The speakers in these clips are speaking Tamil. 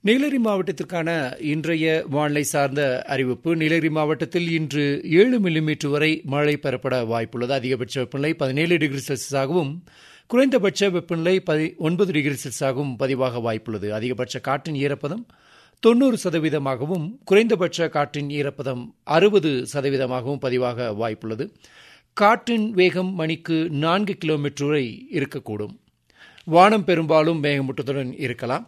நீலகிரி மாவட்டத்திற்கான இன்றைய வானிலை சார்ந்த அறிவிப்பு நீலகிரி மாவட்டத்தில் இன்று ஏழு மில்லிமீட்டர் வரை மழை பெறப்பட வாய்ப்புள்ளது அதிகபட்ச வெப்பநிலை பதினேழு டிகிரி செல்சியஸாகவும் குறைந்தபட்ச வெப்பநிலை பதி ஒன்பது டிகிரி செல்சியஸாகவும் பதிவாக வாய்ப்புள்ளது அதிகபட்ச காற்றின் ஈரப்பதம் தொண்ணூறு சதவீதமாகவும் குறைந்தபட்ச காற்றின் ஈரப்பதம் அறுபது சதவீதமாகவும் பதிவாக வாய்ப்புள்ளது காற்றின் வேகம் மணிக்கு நான்கு கிலோமீட்டர் வரை இருக்கக்கூடும் வானம் பெரும்பாலும் மேகமூட்டத்துடன் இருக்கலாம்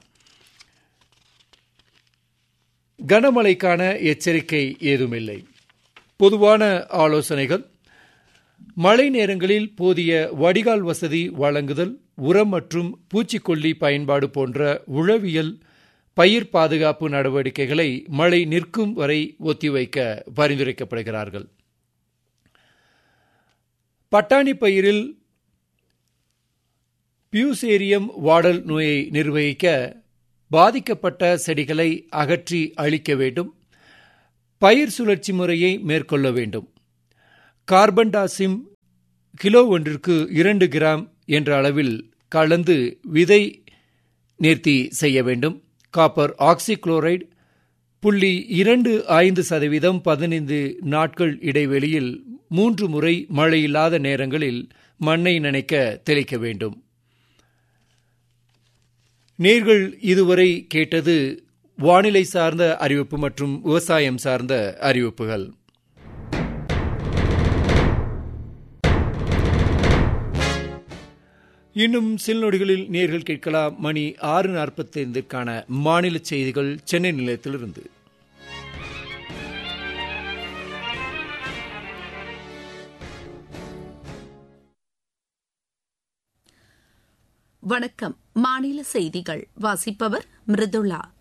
கனமழைக்கான எச்சரிக்கை ஏதுமில்லை பொதுவான ஆலோசனைகள் மழை நேரங்களில் போதிய வடிகால் வசதி வழங்குதல் உரம் மற்றும் பூச்சிக்கொல்லி பயன்பாடு போன்ற உளவியல் பயிர் பாதுகாப்பு நடவடிக்கைகளை மழை நிற்கும் வரை ஒத்திவைக்க பரிந்துரைக்கப்படுகிறார்கள் பட்டாணி பயிரில் பியூசேரியம் வாடல் நோயை நிர்வகிக்க பாதிக்கப்பட்ட செடிகளை அகற்றி அழிக்க வேண்டும் பயிர் சுழற்சி முறையை மேற்கொள்ள வேண்டும் கார்பன் டாசிம் கிலோ ஒன்றிற்கு இரண்டு கிராம் என்ற அளவில் கலந்து விதை நேர்த்தி செய்ய வேண்டும் காப்பர் ஆக்சிக்ளோரைடு புள்ளி இரண்டு ஐந்து சதவீதம் பதினைந்து நாட்கள் இடைவெளியில் மூன்று முறை மழையில்லாத நேரங்களில் மண்ணை நனைக்க தெளிக்க வேண்டும் நேர்கள் இதுவரை கேட்டது வானிலை சார்ந்த அறிவிப்பு மற்றும் விவசாயம் சார்ந்த அறிவிப்புகள் இன்னும் சில நொடிகளில் நேர்கள் கேட்கலாம் மணி ஆறு நாற்பத்தைந்துக்கான மாநில செய்திகள் சென்னை நிலையத்திலிருந்து வணக்கம் மாநில செய்திகள் வாசிப்பவர் மிருதுளா